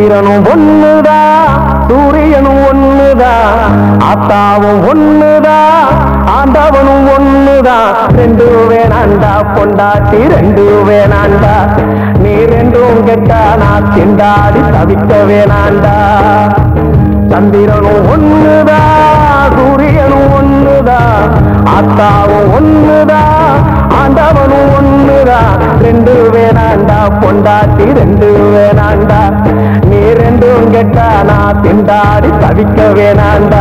சந்திரனும் ஒண்ணுதான் சூரியனும் ஒண்ணுதான் ஆத்தாவும் ஒண்ணுதான் ஆண்டவனும் ஒண்ணுதான் ரெண்டு வேணாண்டா பொண்டாட்டி ரெண்டு வேணாண்டா நீ ரெண்டும் கெட்டா நான் திண்டாடி தவிக்க வேணாண்டா சந்திரனும் ஒண்ணுதான் சூரியனும் ஒண்ணுதான் ஆத்தாவும் ஒண்ணுதான் ஆண்டவனும் ஒண்ணுதான் ரெண்டு வேணாண்டா பொண்டாட்டி ரெண்டு வேணாண்டா நீ ரெண்டும் கெட்டா நான் திண்டாடி தவிக்க வேணாண்டா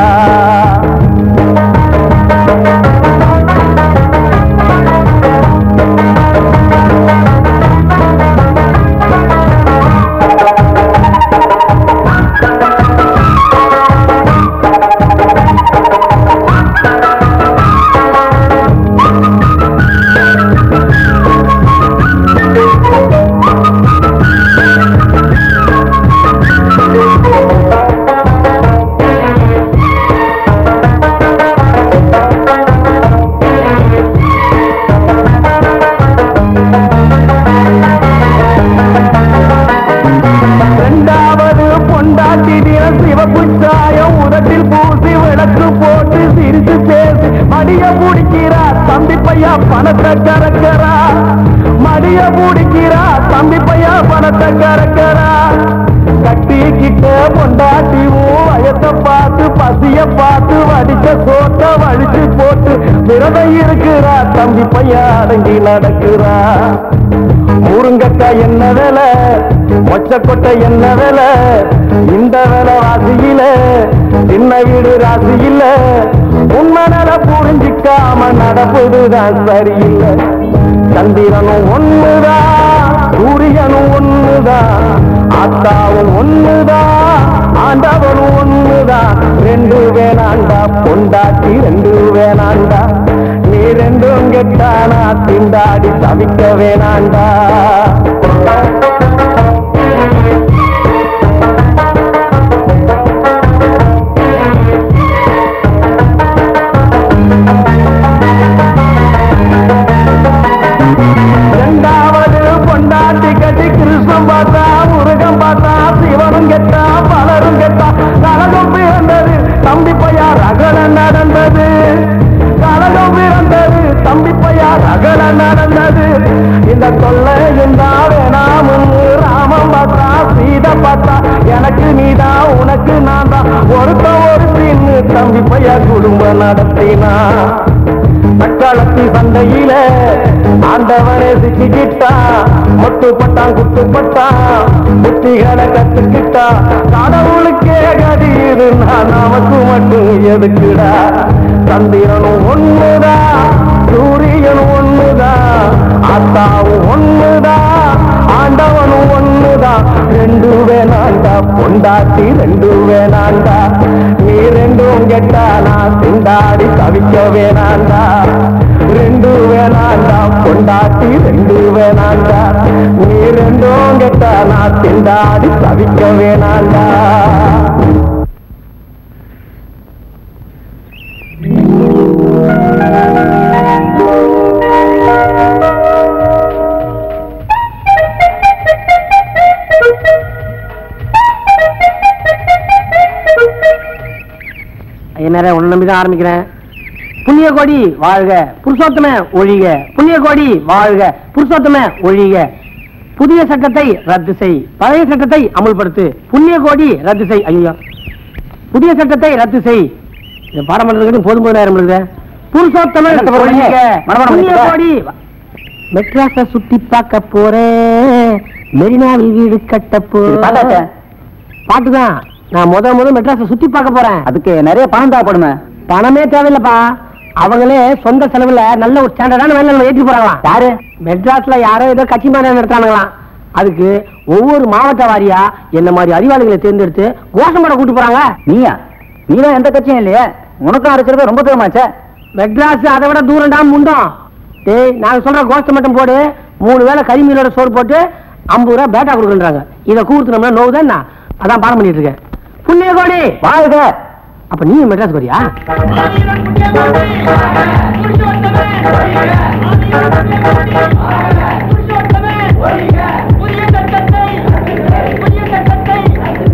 இரண்டாவது பொண்டாட்டி தினம் சிவப்பு சாயம் உதட்டில் பூசி விளக்கு போட்டு சிரிச்சு பேசி மடிய பிடிக்கிறா தம்பி பையா பணத்தை கறக்கிறா மடிய பிடிக்கிறா தம்பி பையா பணத்தை கறக்கிறா கட்டிக்கிட்ட பொண்டாட்டிவும் வயத்தை பார்த்து பசிய பார்த்து வடிச்ச சோட்ட வடிச்சு போட்டு விரதம் இருக்கிறா தம்பி பையா அடங்கி நடக்கிறா முருங்கக்காய் என்ன விலை மொச்சக்கொட்டை என்ன விலை இந்த விலை ராசியில சின்ன வீடு ராசியில உண்மை நில புரிஞ்சிக்காம நடப்பதுதான் சரியில்லை சந்திரனும் ஒண்ணுதான் சூரியனும் ஒண்ணுதான் ஆத்தாவும் ஒண்ணுதான் ஆண்டவனும் ஒண்ணுதான் ரெண்டு வேணாண்டா பொண்டாட்டி ரெண்டு வேணாண்டா நீ ரெண்டும் கெட்டானா திண்டாடி தவிக்க வேணாண்டா இரண்டாவது பொண்டாட்டி கட்டி கிருஷ்ணன் பார்த்தா முருகன் பார்த்தா சிவனும் கெட்டா பலரும் கெட்டா கலகம் பிறந்தது தம்பி பையா ரகல நடந்தது கலகம் பிறந்தது தம்பி பையா ரகல நடந்தது இந்த தொல்லை இருந்தா வேணாமுன்னு ராமன் பார்த்தா சீதை பார்த்தா எனக்கு நீதான் உனக்கு நான் தான் ஒருத்த ஒரு பின்னு தம்பி பையா குடும்பம் நடத்தினா தக்காளத்தி சந்தையில ஆண்டவனே சிக்கிக்கிட்டா மொட்டுப்பட்டான் குத்துப்பட்டான் புத்திகளை கத்துக்கிட்டா கடவுளுக்கே கதி இருந்தா நமக்கு மட்டும் எதுக்குடா சந்திரனும் ஒண்ணுதா சூரியனும் ஒண்ணுதா அத்தாவும் ஒண்ணுதா ஆண்டவனும் ஒண்ணுதான் ரெண்டு வேணாண்டா பொண்டாட்டி ரெண்டு வேணாண்டா நீ ரெண்டும் கெட்டா நான் திண்டாடி தவிக்க வேணாண்டா ரெண்டு வேணாண்டா பொண்டாட்டி ரெண்டு வேணாண்டா நீ ரெண்டும் கெட்டா நான் திண்டாடி தவிக்க வேணாண்டா ஐயனரே உன்னை நம்பி தான் ஆரம்பிக்கிறேன் புண்ணிய கோடி வாழ்க புருஷோத்தம ஒழிக புண்ணிய கோடி வாழ்க புருஷோத்தம ஒழிக புதிய சட்டத்தை ரத்து செய் பழைய சட்டத்தை அமுல்படுத்து புண்ணிய கோடி ரத்து செய் ஐயோ புதிய சட்டத்தை ரத்து செய் இந்த பாடம் பண்றதுக்கு போதும் போது நேரம் இருக்குது புருஷோத்தம என்னத்த போறீங்க? ஒழிக மனப்பாடம் புண்ணிய பண்ணிட்டா? கோடி மெட்ராஸ சுத்தி பார்க்க போறேன் மெரினாவில் வீடு கட்ட இது பாட்டாச்சே? போறேன் பாட்டுதான் நான் முத முத மெட்ராஸ சுத்தி பார்க்க போறேன் அதுக்கு நிறைய பணம் தேவைப்படுமே பணமே தேவையில்லப்பா அவங்களே சொந்த செலவுல நல்ல ஒரு ஸ்டாண்டர்டான வேலை ஏற்றி போறாங்களாம் யாரு மெட்ராஸ்ல யாரோ ஏதோ கட்சி மாதிரி நடத்தானுங்களாம் அதுக்கு ஒவ்வொரு மாவட்ட வாரியா என்ன மாதிரி அறிவாளிகளை தேர்ந்தெடுத்து கோஷம் போட கூட்டு போறாங்க நீயா நீதான் எந்த கட்சியும் இல்லையே உனக்கும் அரைச்சிருக்க ரொம்ப தூரமாச்சே மெட்ராஸ் அதை விட தூரம்டா முண்டம் டேய் நாங்க சொல்ற கோஷ்டம் மட்டும் போடு மூணு வேளை கறி மீனோட சோறு போட்டு ஐம்பது ரூபா பேட்டா கொடுக்குறாங்க இதை கூர்த்துனோம்னா நோவுதான் என்ன அதான் பாடம் பண்ணிட்டு இருக்கேன் புண்ணிய கோடி வாழ்க அப்ப நீ மெட்ராஸ் போறியா புதிய சட்டத்தை புதிய சட்டத்தை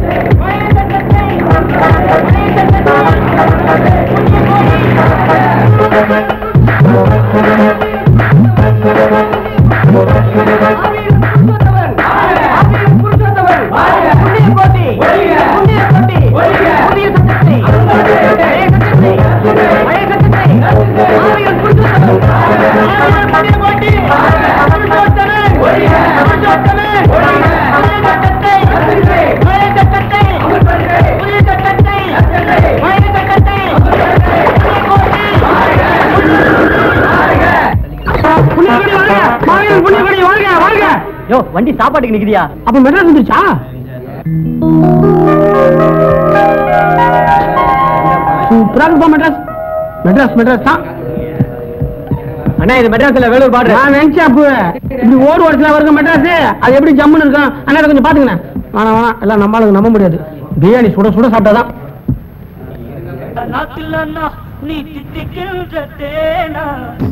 புண்ணியகோடி வாழ்க மாவீரன் புண்ணியகோடி வாழ்க வாழ்க யோ வண்டி சாப்பாட்டுக்கு நிக்குதியா அப்ப மெட்ராஸ் வந்துருச்சா சூப்பரா இருக்குப்பா மெட்ராஸ் மெட்ராஸ் மெட்ராஸ் தான் அண்ணா இது மெட்ராஸ்ல வேலூர் பாடுற நான் நினைச்சேன் அப்போ இப்படி ஓடு ஓடத்துல வருங்க மெட்ராஸ் அது எப்படி ஜம்முன்னு இருக்கும் அண்ணா இதை கொஞ்சம் பாத்துக்கண்ணே வேணாம் வேணாம் எல்லாம் நம்மளுக்கு நம்ப முடியாது பிரியாணி சுட சுட சாப்பிட்டாதான் நாத்திலன்னா நீ தித்திக்கின்ற தேனா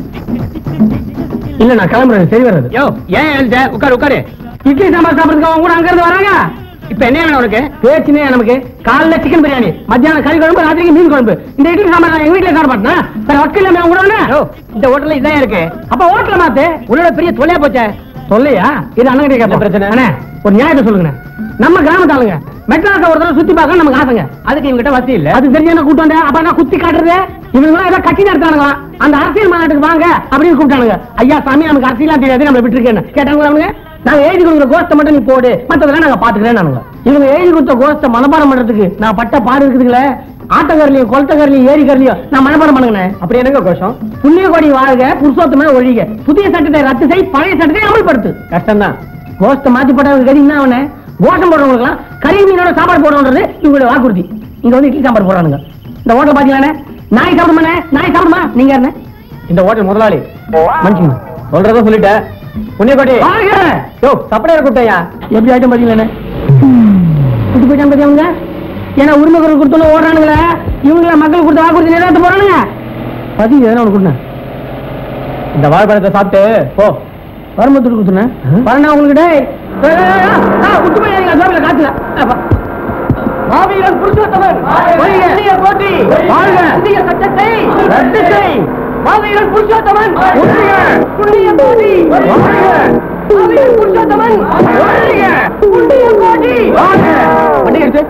இல்ல நான் கிளம்புறேன் சரி வராது யோ ஏன் எழுத உட்காரு உட்காரு இட்லி சாம்பார் சாப்பிடுறதுக்கு அவங்க கூட அங்க இருந்து வராங்க இப்ப என்ன வேணும் உனக்கு பேச்சுனே நமக்கு காலைல சிக்கன் பிரியாணி மத்தியானம் கறி குழம்பு ராத்திரிக்கு மீன் குழம்பு இந்த இட்லி சாம்பார் நான் எங்க வீட்டுல சாப்பிட மாட்டேன் சார் வக்கீல் இல்லாம அவங்க கூட யோ இந்த ஹோட்டல்ல இதான் இருக்கு அப்ப ஹோட்டல மாத்து உன்னோட பெரிய தொலையா போச்சே சொல்லையா இது அண்ணன் கிட்ட என்ன பிரச்சனை? அண்ணே ஒரு நியாயத்தை சொல்லுங்க நம்ம கிராமத்து ஆளுங்க மெட்ராஸ ஒரு தடவை சுத்தி பார்க்க நமக்கு ஆசைங்க அதுக்கு இவங்கிட்ட வசதி இல்ல அது தெரிஞ்ச என்ன கூட்டு வந்தேன் அப்ப நான் குத்தி காட்டுறது இவங்க ஏதோ கட்சி நடத்தானுங்களா அந்த அரசியல் மாநாட்டுக்கு வாங்க அப்படின்னு கூப்பிட்டானுங்க ஐயா சாமி நமக்கு அரசியலாம் தெரியாது நம்மள விட்டுருக்கேன்னு கேட்டாங்களா அவனுங்க நாங்க எழுதி கொடுக்குற கோஷ்டை மட்டும் நீ போடு மத்ததெல்லாம் நாங்க பாத்துக்கிறேன் இவங்க எழுதி கொடுத்த கோஷ்டை மனப்பாடம் பண்றதுக்கு நான் பட்ட பாடு இருக்குதுங்களே ஆட்டக்காரலையும் கொளத்தக்காரலையும் ஏரிக்காரலையும் நான் மனப்பாடம் பண்ணுங்க அப்படி என்னங்க கோஷம் புண்ணிய கோடி வாழ்க புருஷோத்தமே ஒழிக புதிய சட்டத்தை ரத்து செய் பழைய சட்டத்தை அமல்படுத்து கஷ்டம் தான் கோஷ்டை மாத்தி போட்டவங்க கறி என்ன அவனே கோஷம் போடுறவங்களுக்குலாம் கறி மீனோட சாப்பாடு போடுறது இவங்களோட வாக்குறுதி இங்க வந்து இட்லி சாம்பார் போடுறானுங்க இந்த ஹோட்டல் பாத்தீங்களா நாய் சாப்பிடுமாண்ணே நாய் சாப்பிடுமா நீங்க என்ன இந்த ஹோட்டல் முதலாளி மனுஷங்க சொல்றத சொல்லிட்டேன் புண்ணியக்கோட்டி வாழ்க! யோ சப்படையார் கூட்டையா எப்படி ஆயிட்டம் பாத்தீங்களே குட்டி போயிட்டான் பாத்தியா அவங்க ஏன்னா உரிமை குரல் கொடுத்தோன்னு ஓடுறானுங்களே இவங்கள மக்கள் கொடுத்த வாக்குறுதி நிறைவேற்ற போறானுங்க பதி எதனா ஒன்று கொடுங்க இந்த வாழைப்பழத்தை சாப்பிட்டு போ வருமத்துட்டு கொடுத்துனேன் வரணும் உங்களுக்கு டேய் ஏய், ஏய், ஏய், ஆ, விட்டு போயாதீங்க, ஜோபில காத்துல. அப்பா. மாவீரன் புருஷோத்தமன் ஒழிக. புதிய போற்றி வாழ்க புதிய சட்டத்தை ரத்து செய் மாவீரன் புருஷோத்தமன் ஒழிக. புண்ணிய போற்றி வாழ்க மாவீரன் புருஷோத்தமன் ஒழிக. புண்ணிய போற்றி வாழ்க வண்டி எடுத்து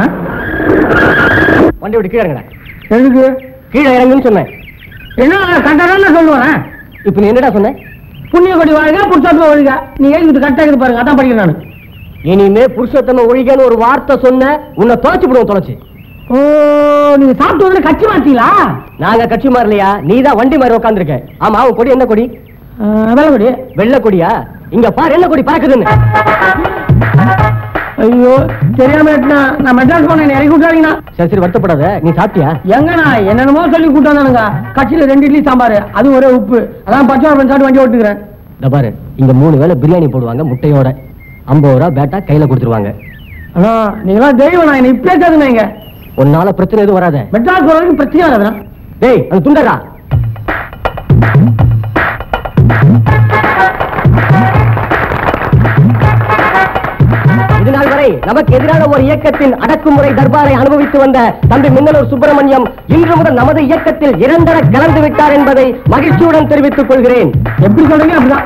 வண்டி விட்டு கீழே இறங்குடா. எதுக்கு கீழே இறங்குன்னு சொன்னேன் என்ன கரெக்டாக சொல்லுவேன் இப்ப நீ என்னடா சொன்ன புண்ணிய கொடி வாழ்க புருஷோத்தமன் ஒழிக நீ எழுதிட்டு கரெக்டாக இருக்குது பாருங்க அதான் படிக்கிறேன் நான் இனிமே புருஷோத்தம ஒழிகன்னு ஒரு வார்த்தை சொன்ன உன்னை தொலைச்சு விடுவோம் தொலைச்சு ஓ நீங்க சாப்பிட்டு வந்து கட்சி மாத்தீங்களா நாங்க கட்சி மாறலையா நீ தான் வண்டி மாதிரி உட்காந்துருக்க ஆமா உன் கொடி என்ன கொடி வேலை கொடி வெள்ளை கொடியா இங்க பாரு என்ன கொடி பறக்குதுன்னு ஐயோ தெரியாம எட்டுனா. நான் மெட்ராஸ் போனேன் என்னை இறக்கி விட்டாருங்கண்ணா சரி சரி வருத்தப்படாத நீ சாப்பிட்டியா எங்கண்ணா என்னென்னமோ சொல்லி கூட்டானுங்க கட்சியில ரெண்டு இட்லி சாம்பார் அது ஒரே உப்பு அதான் பச்சை வாரம் சாப்பிட்டு வண்டி ஓட்டுக்கிறேன் இந்த பாரு இங்க மூணு வேளை பிரியாணி போடுவாங்க முட்டையோட ஐம்பது ரூபா பேட்டா கையில கொடுத்துருவாங்க அண்ணா நீங்களாம் தெய்வம் நான் என்னை இப்பே கேதுங்க இங்க உன்னால பிரச்சனை எதுவும் வராத மெட்ராஸ் போற வரைக்கும் பிரச்சனை ஆகாதுண்ணா டேய் அது துண்டரா இது நாள் வரை நமக்கு எதிரான ஒரு இயக்கத்தின் அடக்குமுறை தர்பாரை அனுபவித்து வந்த தம்பி மின்னலூர் சுப்பிரமணியம் இன்று முதல் நமது இயக்கத்தில் இரண்டர கலந்து விட்டார் என்பதை மகிழ்ச்சியுடன் தெரிவித்துக் கொள்கிறேன் எப்படி சொல்றீங்க அப்படிதான்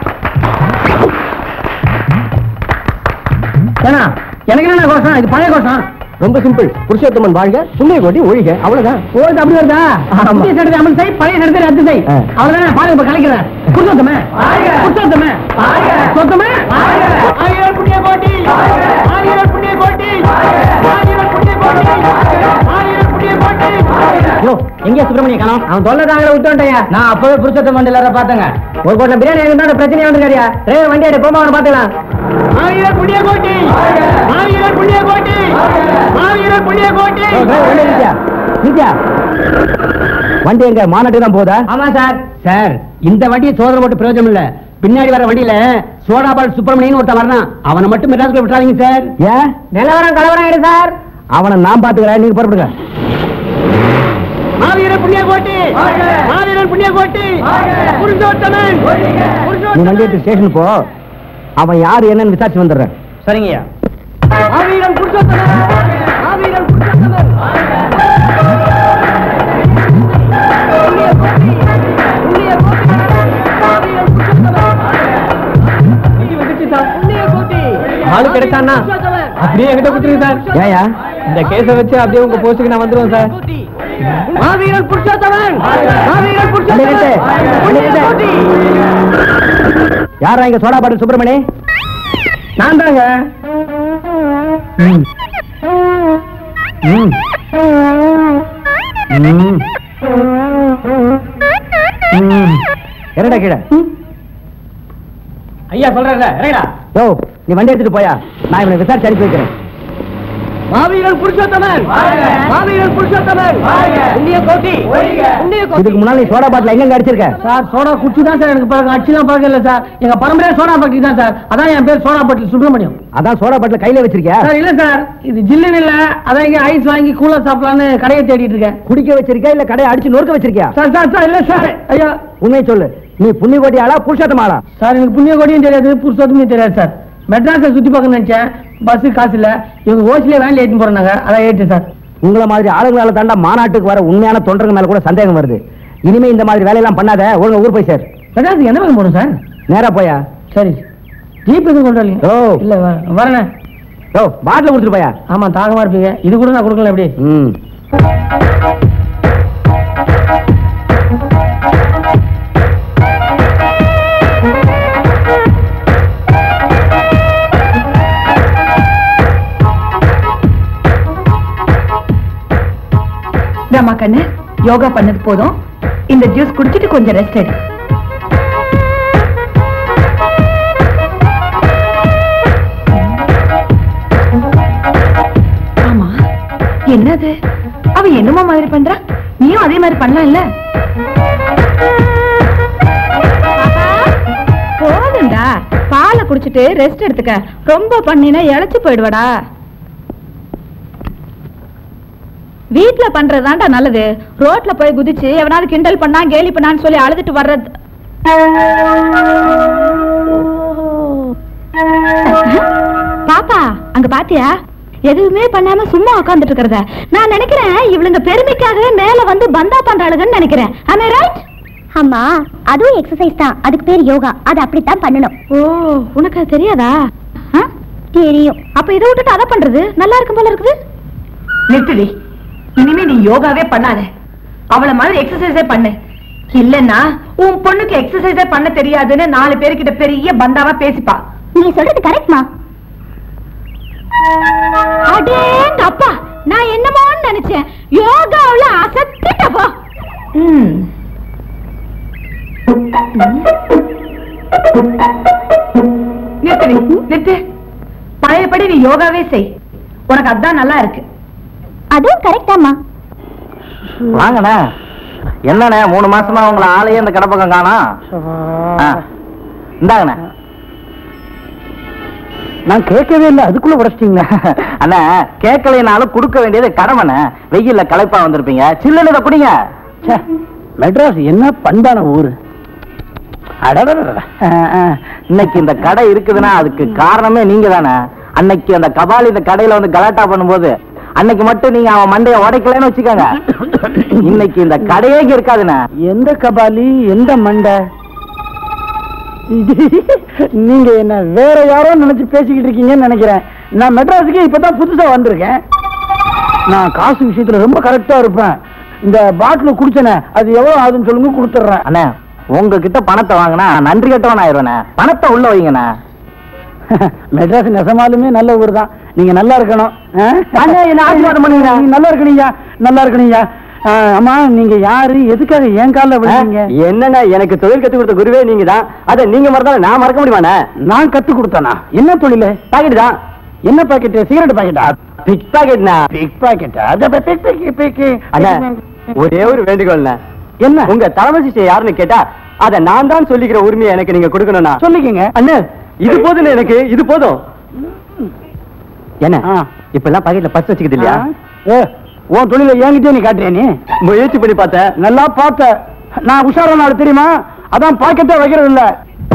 ஏன்னா எனக்கு என்ன கோஷம் இது பழைய கோஷம் ரொம்ப சிம்பிள் புருஷோத்தமன் வாழ்க புண்ணிய கோடி ஒழிக அவ்வளவுதான் ஓடுது அப்படி வருதா ஆமா. புதிய சட்டத்தை அமல் செய் பழைய சட்டத்தை ரத்து செய் ஆ. அவ்வளவுதான் பாருங்க இப்ப கலைக்கிறேன் புருஷோத்தமே புருஷோத்தமே புருஷோத்தமே ஆயிரம் புண்ணிய கோட்டி ஆயிரம் புண்ணிய கோட்டி ஆயிரம் புண்ணிய கோட்டி ஆயிரம் புண்ணிய கோட்டி யோ, எங்கேயா சுப்பிரமணிய காணோம் அவன் தொல்லை தாங்கள விட்டுட்டேன் நான் அப்பவே புருஷோத்தம் வண்டி எல்லாரும் பார்த்தேங்க ஒரு கோட்டை பிரியாணி இருந்தா பிரச்சனை வந்துருக்காரியா டிரைவர் வண்டி எடுத்து போமா அவனை பாத்துக்கலாம் ஆயிரம் புண்ணிய கோட்டி ஆயிரம் புண்ணிய கோட்டி ஆயிரம் புண்ணிய கோட்டி வண்டி எங்க மாநாட்டுக்கு தான் போதா ஆமா சார் சார் இந்த வண்டியை சோதனை போட்டு பிரயோஜனம் இல்ல பின்னாடி வர வண்டியில சோடாபால் சுப்பிரமணியன் ஒருத்தன் வரணும் அவனை மட்டும் மெட்ராஸ்ல விட்டுறாதீங்க சார் ஏன் நிலவரம் கலவரம் ஆயிடு சார் அவனை நான் பாத்துக்கிறேன் நீங்க புறப்படுங்க மாவீரன் புண்ணிய கோட்டி மாவீரன் புண்ணிய கோட்டி புருஷோத்தமன் நீ வண்டி எடுத்து ஸ்டேஷன் போ அவன் யாரு என்னன்னு விசாரிச்சு வந்துடுறேன் சரிங்கய்யா மாவீரன் புருஷோத்தமன் மாவீரன் புருஷோத்தமன் புண்ணிய கோட்டி மாவீரன் புருஷோத்தமன் புண்ணிய கோட்டி ஆளு கிடைச்சான்னா அப்படியே என்கிட்ட கொடுத்துருங்க சார் ஏயா இந்த கேஸை வச்சு அப்படியே உங்க போஸ்ட்டுக்கு நான் வந்துருவேன் சார் மாவீரன் புருஷோத்தமன் மாவீரன் புருஷோத்தமன் புண்ணிய கோட்டி யாரா இங்க சோடா பாட்டில் சுப்பிரமணி நான் தாங்க ம். ம். ம். ம். என்னடா கீழே ஐயா சொல்றேன் இறங்கடா யோ நீ வண்டி எடுத்துட்டு போயா நான் இவனை விசாரிச்சு அனுப்பி வைக்கிறேன் மாவீரன் புருஷோத்தமன் மாவீரன் புருஷோத்தமன் உன்னைய கோட்டி இதுக்கு முன்னால நீ சோடா பாட்டில் எங்க அடிச்சிருக்க சார் சோடா குச்சி தான் சார் எனக்கு பழக்கம் அடிச்சுலாம் பழக்கம் இல்லை சார் எங்க பரம்பரையா சோடா பட்டி தான் சார் அதான் என் பேர் சோடா பட்டி சுப்பிரமணியம் அதான் சோடா பாட்டில் கையில வச்சிருக்கியா சார் இல்ல சார் இது ஜில்லுன்னு இல்ல அதான் இங்க ஐஸ் வாங்கி கூலா சாப்பிடலான்னு கடையை தேடிட்டு இருக்கேன் குடிக்க வச்சிருக்கியா இல்ல கடையை அடிச்சு நொறுக்க வச்சிருக்கியா சார் சார் சார் இல்ல சார் ஐயா உண்மையை சொல்லு நீ புண்ணி கோட்டி ஆளா புருஷோத்தம் ஆளா சார் எனக்கு புண்ணிய கொடியும் தெரியாது புருஷோத்தமும் தெரியாது சார் மெட்ராஸை சுத்தி பார்க்க நினைச்சேன் பஸ் காசு இல்ல இவங்க ஓசிலே வேன்ல ஏற்றி போறாங்க அதான் ஏற்று சார் உங்களை மாதிரி ஆளுங்களால தாண்டா மாநாட்டுக்கு வர உண்மையான தொண்டர்கள் மேல கூட சந்தேகம் வருது இனிமே இந்த மாதிரி வேலையெல்லாம் பண்ணாத ஒழுங்கா ஊர் போய் சார் மெட்ராஸுக்கு என்ன வேலை போகணும் சார் நேரா போயா சரி ஜீப் எதுவும் கொண்டு வரலீங்க ஓ. இல்ல வ- வரேண்ணே ஓ பாட்டில் கொடுத்துட்டு போயா ஆமா தாகமா இருப்பீங்க இது கூட நான் கொடுக்கல எப்படி ம் ராமா கண்ணு யோகா பண்ணது போதும் இந்த ஜூஸ் குடிச்சிட்டு கொஞ்சம் ரெஸ்ட் எடு ஆமா என்னது அவ என்னமோ மாதிரி பண்றா நீயும் அதே மாதிரி பண்ணலாம் இல்ல போதும்டா பாலை குடிச்சிட்டு ரெஸ்ட் எடுத்துக்க ரொம்ப பண்ணினா இழைச்சு போயிடுவாடா வீட்ல பண்றதுதான்டா நல்லது ரோட்ல போய் குதிச்சு எவனாவது கிண்டல் பண்ணா கேலி பண்ணான்னு சொல்லி அழுதுட்டு வர்றது பாப்பா அங்க பாத்தியா எதுவுமே பண்ணாம சும்மா உட்கார்ந்துட்டு இருக்கிறத நான் நினைக்கிறேன் இவளுங்க பெருமைக்காகவே மேல வந்து பந்தா பண்றாளுங்கன்னு நினைக்கிறேன் am I right அம்மா அதுவும் எக்ஸசைஸ் தான் அதுக்கு பேர் யோகா அது அப்படித்தான் பண்ணணும் ஓ உனக்கு அது தெரியாதா ஆ? தெரியும் அப்ப இதை விட்டுட்டு அதை பண்றது நல்லா இருக்கும் போல இருக்குது நிறுத்துடி இனிமே நீ யோகாவே பண்ணாத அவள மாதிரி எக்ஸசைஸே பண்ணு இல்லன்னா உன் பொண்ணுக்கு எக்ஸசைஸே பண்ண தெரியாதுன்னு நாலு பேர்கிட்ட பெரிய பந்தாவா பேசிப்பா நீ சொல்றது கரெக்ட்மா அடேங்க அப்பா நான் என்னமோன்னு நினைச்சேன் யோகாவுல அசத்திட்டப்பா ம் நிறுத்துடி நிறுத்து பழையபடி நீ யோகாவே செய் உனக்கு அதான் நல்லா இருக்கு அதுவும் கரெக்டாமா வாங்கண்ணே என்னண்ணே மூணு மாசமா உங்களை ஆளையே இந்த கடை பக்கம் காணோம் ஆ. இந்தாங்கண்ணே நான் கேட்கவே இல்லை அதுக்குள்ள உடச்சிட்டீங்களா அண்ணா கேட்கலைனாலும் கொடுக்க வேண்டியது கடமைண்ணே வெயில்ல களைப்பா வந்திருப்பீங்க சில்லுன்னு இதை குடிங்க ச்சே, மெட்ராஸ் என்ன பண்பான ஊரு அடடடடட. ஆ, ஆ. இன்னைக்கு இந்த கடை இருக்குதுன்னா அதுக்கு காரணமே நீங்க தானே அன்னைக்கு அந்த கபாலி இந்த கடையில வந்து கலாட்டா பண்ணும்போது அன்னைக்கு மட்டும் நீங்க அவன் மண்டைய உடைக்கலன்னு வச்சுக்கோங்க இன்னைக்கு இந்த கடையே இங்க இருக்காதுண்ணே எந்த கபாலி எந்த மண்டை நீங்க என்ன வேற யாரோ நினைச்சு பேசிக்கிட்டு இருக்கீங்கன்னு நினைக்கிறேன் நான் மெட்ராஸுக்கு இப்பதான் புதுசா வந்திருக்கேன் நான் காசு விஷயத்துல ரொம்ப கரெக்டா இருப்பேன் இந்த பாட்டில் குடிச்சனே அது எவ்வளவு ஆகுதுன்னு சொல்லுங்க கொடுத்துட்றேன் அண்ணே உங்ககிட்ட பணத்தை வாங்கினா நன்றி கட்டவன் ஆயிடுவேண்ணே பணத்தை உள்ள வைங்கண்ணே மெட்ராஸ் நெசமாலுமே நல்ல ஊர் தான் நீங்க நல்லா இருக்கணும் ஆ? அண்ணே, என்னை ஆசீர்வாதம் பண்ணுங்க. நீ நல்லா இருக்கணும்யா நல்லா இருக்கணும்யா ஆ, அம்மா நீங்க யாரு எதுக்காக என் காலில் விழுந்தீங்க என்னண்ணே எனக்கு தொழில் கத்து கொடுத்த குருவே நீங்க தான் அதை நீங்க மறந்தாலும் நான் மறக்க முடியுமாண்ணே நான் கத்து கொடுத்தேனா என்ன தொழிலு பாக்கெட் தான் என்ன பாக்கெட் சிகரெட் பாக்கெட்டா பிக் பாக்கெட்ண்ணா பிக் பாக்கெட்டா அத பிக் பிக் பிக் அண்ணே ஒரே ஒரு வேண்டுகோள்ண்ணே என்ன உங்க தலைமை சிஷ்ய யாருன்னு கேட்டா அத நான் தான் சொல்லிக்கிற உரிமையை எனக்கு நீங்க கொடுக்கணும்னா சொல்லிக்கங்க அண்ணே இது போதும் எனக்கு இது போதும் என்ன ஆ. இப்ப எல்லாம் பாக்கெட்ல பர்ஸ் வச்சுக்கிது இல்லையா ஏ, உன் தொழில என்கிட்டயே நீ காட்டுறியா நீ முயற்சி பண்ணி பார்த்தேன் நல்லா பார்த்த நான் உஷாரா நாள் தெரியுமா அதான் பாக்கெட்டே வைக்கிறது இல்ல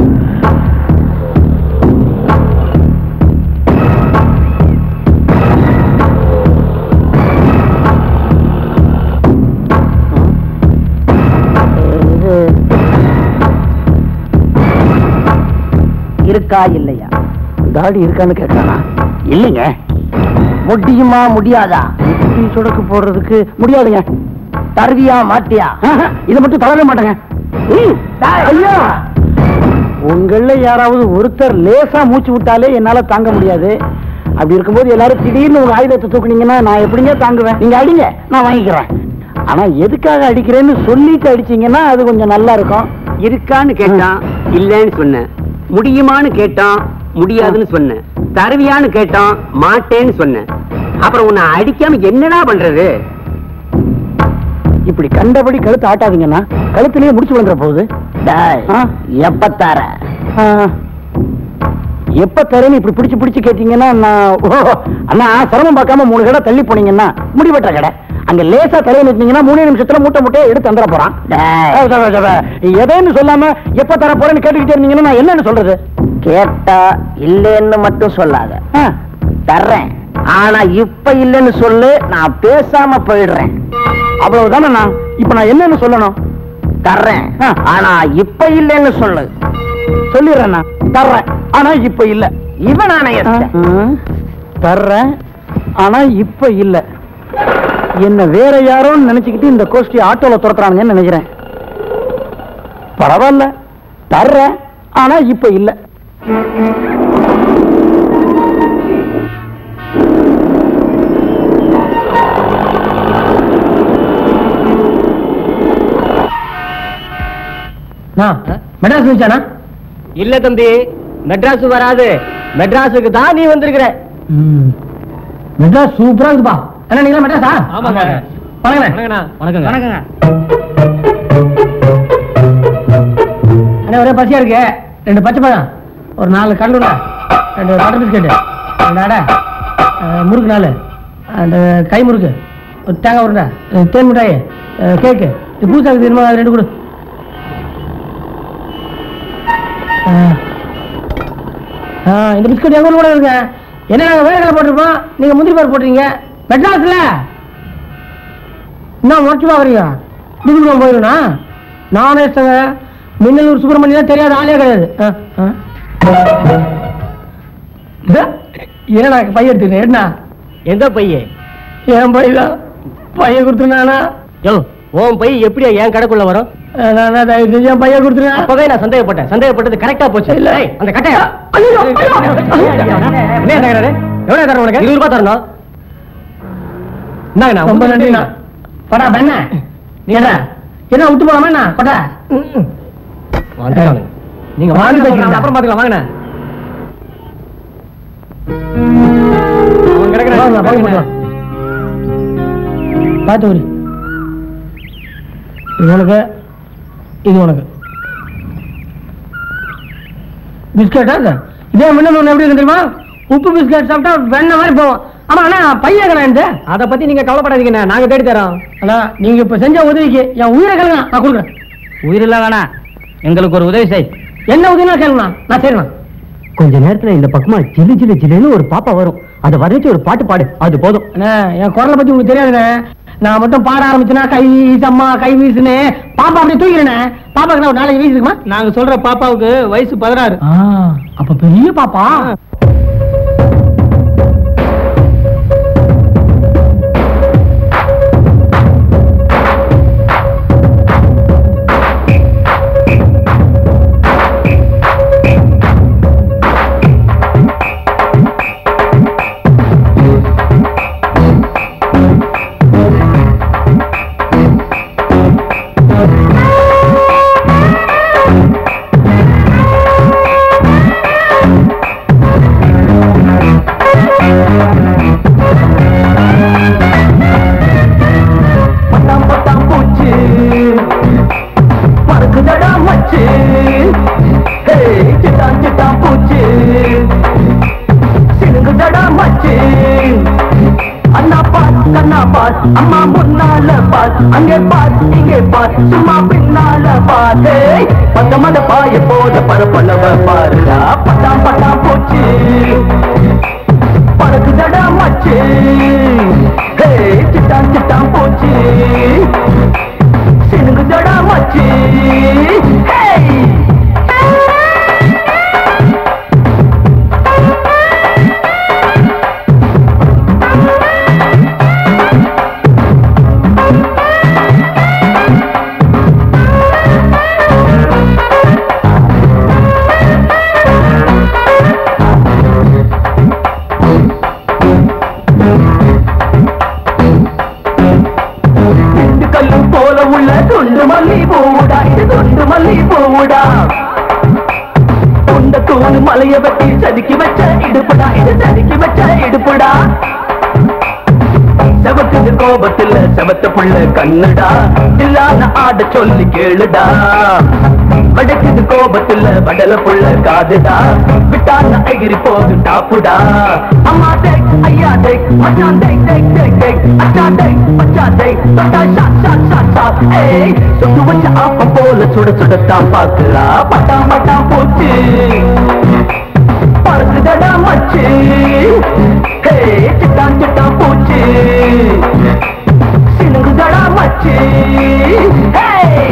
இருக்கா இல்லையா தாடி இருக்கான்னு கேட்கறானா இல்லைங்க முடியுமா முடியாதா டீ சுடக்கு போடுறதுக்கு முடியாதுங்க தருவியா மாட்டியா ஆஹா, இதை மட்டும் தளர மாட்டேங்க ம், ஐயா உங்கள யாராவது ஒருத்தர் லேசா மூச்சு விட்டாலே என்னால தாங்க முடியாது அப்படி இருக்கும்போது எல்லாரும் திடீர்னு உங்க ஆயுதத்தை தூக்குனீங்கன்னா நான் எப்படிங்க தாங்குவேன் நீங்க அடிங்க நான் வாங்கிக்கிறேன் ஆனா எதுக்காக அடிக்கிறேன்னு சொல்லிட்டு அடிச்சீங்கன்னா அது கொஞ்சம் நல்லா இருக்கும் இருக்கான்னு கேட்டான் இல்லைன்னு சொன்னேன் முடியுமான்னு கேட்டான் முடியாதுன்னு சொன்னேன் தருவியான்னு கேட்டான் மாட்டேன்னு சொன்னேன் அப்புறம் உன்னை அடிக்காம என்னடா பண்றது இப்படி கண்டபடி கழுத்து ஆட்டாதீங்கன்னா கழுத்திலேயே முடிச்சு விழுந்துற போகுது ஆ? எப்ப தர ஆ. எப்ப தரேன்னு இப்படி பிடிச்சு பிடிச்சு கேட்டீங்கன்னா நான் ஓ, அண்ணா சிரமம் பார்க்காம மூணு கடை தள்ளி போனீங்கன்னா முடிவெட்ட கடை அங்க லேசா தலையை நிறுத்தீங்கன்னா மூணு நிமிஷத்துல மூட்டை மூட்டையை எடுத்து தந்துட போறான் டேய். சப, சப, சப. எதைன்னு சொல்லாம எப்ப தர போறேன்னு கேட்டுக்கிட்டே இருந்தீங்கன்னா நான் என்னன்னு சொல்றது கேட்டா இல்லைன்னு மட்டும் சொல்லாத ஆ. தர்றேன் ஆனா இப்ப இல்லைன்னு சொல்லு நான் பேசாம போயிடுறேன் அவ்வளவுதானே நான் இப்ப நான் என்னன்னு சொல்லணும் தர்றேன் ஆ. ஆனா இப்ப இல்லைன்னு சொல்லு சொல்லிடுறேன் நான் தர்றேன் ஆனா இப்ப இல்ல இவன் ஆணையஸ்தன் ம், தர்றேன் ஆனா இப்ப இல்ல என்ன வேற யாரோன்னு நினைச்சுக்கிட்டு இந்த கோஷ்டி ஆட்டோல துரத்துறானுங்கன்னு நினைக்கிறேன் பரவாயில்ல தர்றேன் ஆனா இப்ப இல்ல மெட்ராஸ் வச்சானா இல்ல தம்பி மெட்ராஸ் வராது மெட்ராஸுக்கு தான் நீ வந்திருக்கிற மெட்ராஸ் சூப்பரா இருக்குப்பா என்ன நீங்களா மெட்ராஸா ஆமாங்க. வணக்கண்ணே வணக்கங்க வணக்கங்க அண்ணே ஒரே பசியா இருக்கு ரெண்டு பச்சை பழம் ஒரு நாலு கல்லுடா ரெண்டு பட்டர் பிஸ்கெட்டு ரெண்டு அடை அஹ், முறுக்கு நாலு அந்த கை முறுக்கு ஒரு தேங்காய் உருண்டை அஹ், தேன் மிட்டாய் அஹ், கேக்கு இது பூசாக்கு தெரியுமா அது ரெண்டு கொடு அஹ். ஆ இந்த பிஸ்கட் எங்க ஊர்ல கூட இருக்கு என்ன நாங்க வேலைகளை போட்டிருப்போம் நீங்க முந்திரி பாரு போட்டுறீங்க மெட்ராஸ்ல என்ன மொச்சமா வரீங்க டிகிரி போயிருந்தா நானே இஷ்டங்க மின்னலூர் சுப்பிரமணியம் தெரியாத ஆளே கிடையாது ஆ, ஆ. இதோ, என்னடா பையன் எடுத்துக்கிறேன் என்ன எந்த பையன் என் பையன் பையன் கொடுத்துருந்தானா யோ உன் பை எப்படியா என் கடைக்குள்ள வரும் நான் தயவு செஞ்சு என் பையன் கொடுத்துருந்தேன் அப்பவே நான் சந்தேகப்பட்டேன் சந்தேகப்பட்டது கரெக்டா போச்சு இல்ல. ஏய், அந்த கட்டையா ஐயோ, ஐயோ. என்ன தகராறு எவ்வளவு தரணும் உனக்கு இருபது ரூபாய் தரணும் இந்தாங்கண்ணா ரொம்ப நன்றிண்ணா படா பெண்ண என்ன என்ன விட்டு போலாமா என்ன படா வந்துட்டானுங்க. நீங்க வாங்கி வாங்கி வச்சுக்கோங்க. வச்சுக்கலாம் அப்புறம் பாத்துக்கலாம் வாங்கண்ணா அவன் கிடக்குறான். வாங்க, வாங்க, வாங்க. பார்த்து ஒரு இது உனக்கு இது உனக்கு பிஸ்கட்டா இது? இதே முன்ன ஒன்று எப்படி இருக்கு தெரியுமா உப்பு பிஸ்கட் சாப்பிட்டா வெண்ணெய் மாதிரி போவோம் ஆமா அண்ணா பையன் கிடையாது அத பத்தி நீங்க கவலைப்படாதீங்கண்ணா நாங்க தேடி தரோம் அண்ணா நீங்க இப்ப செஞ்ச உதவிக்கு என் உயிரை கேளுங்க நான் கொடுக்குறேன் உயிரில்லா வேணா எங்களுக்கு ஒரு உதவி செய் என்ன உதவினா கேளுங்க நான் செய்யணும் கொஞ்ச நேரத்துல இந்த பக்கமா ஜிலு ஜிலு ஜிலுன்னு ஒரு பாப்பா வரும் அதை வர்ணிச்சு ஒரு பாட்டு பாடு அது போதும் அண்ணா என் குரலை பத்தி உங்களுக்கு தெரியாதுண்ணே நான் மட்டும் பாட ஆரம்பிச்சுனா கை சம்மா கை வீசுனே பாப்பா அப்படியே தூக்கிறேனே பாப்பாக்கு ஒரு நாளைக்கு வீசுக்குமா நாங்க சொல்ற பாப்பாவுக்கு வயசு பதினாறு அப்ப பெரிய பாப்பா பட்டாம் பட்டாம் பூச்சி பறக்குதடா மச்சு ஹே சிட்டான் சிட்டான் பூச்சி சினுங்குதடா மச்சு அண்ணா பார் கண்ணா பார் அம்மா முன்னால பார் அங்கே பார் இங்கே பார் சும்மா பின்னால பார் ஹே பக்கமட பாய போத பரப்பளவ பாருடா பட்டாம் பட்டாம் பூச்சி பறக்குதடா மச்சு ஹே சிட்டான் சிட்டான் பூச்சி சினுங்குதடா மச்சு ஹே ரெண்டு கல்லும் போல உள்ள துண்டு மல்லி பூடா இது துண்டு சட்டுன்னு மலைய வெட்டி செதுக்கி வச்ச இடுப்புடா இது செதுக்கி வச்ச இடுப்புடா செவக்குது கோபத்துல செவத்த புள்ள கண்ணுடா இல்லாத ஆட சொல்லி கேளுடா வடக்குது கோபத்துல வடல புள்ள காதுடா விட்டான எகிரி போது டாப்புடா அம்மா டேக் ஐயா டேக் மச்சான் டேக் டேக் டேக் டேக் அச்சா டேக் மச்சா டேக் தொட்டா ஷாட் ஷாட் ஷாட் ஷாட் ஏய் சுட்டு வச்ச ஆப்பம் போல சுட சுடத்தான் பாக்குறா பட்டா பட்டா போச்சு பறக்குதடா மச்சு ஹே சிட்டான் சிட்டான் பூச்சு சினுங்குதடா மச்சு ஹே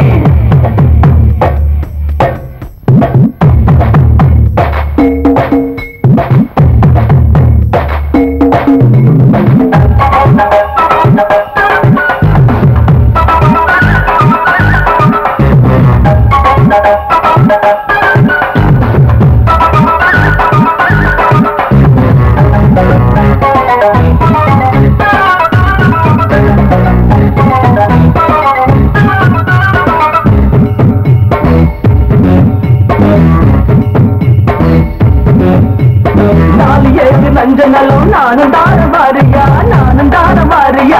நாலு ஏழு நஞ்ச நலம் நானும் தான மாறியா நானும் தான மாறியா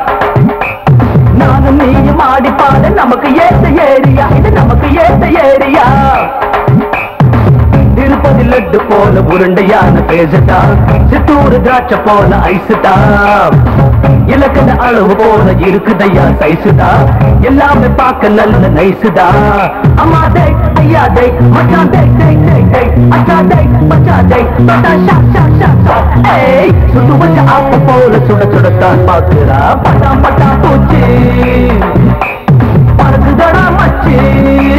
நானும் நீயும் ஆடி பாட நமக்கு ஏத்த ஏரியா இது நமக்கு ஏத்த ஏரியா திருப்பதி லட்டு போல உருண்டையான பேசுதா சித்தூர் திராட்சை போல ஐசுதா இலக்கண அளவு போல இருக்குதையா சைசுதா எல்லாமே பார்க்க நல்ல நைசுதா அம்மா டே ஐயா டே மச்சான் டே டே டே டே அச்சா டே மச்சா டே தொட்டா ஷா ஷா ஷா ஷா ஏய் சுட்டு வச்ச ஆப்ப போல சுட சுடத்தான் பாக்குறா பட்டாம் பட்டா பூச்சி பறக்குதடா மச்சி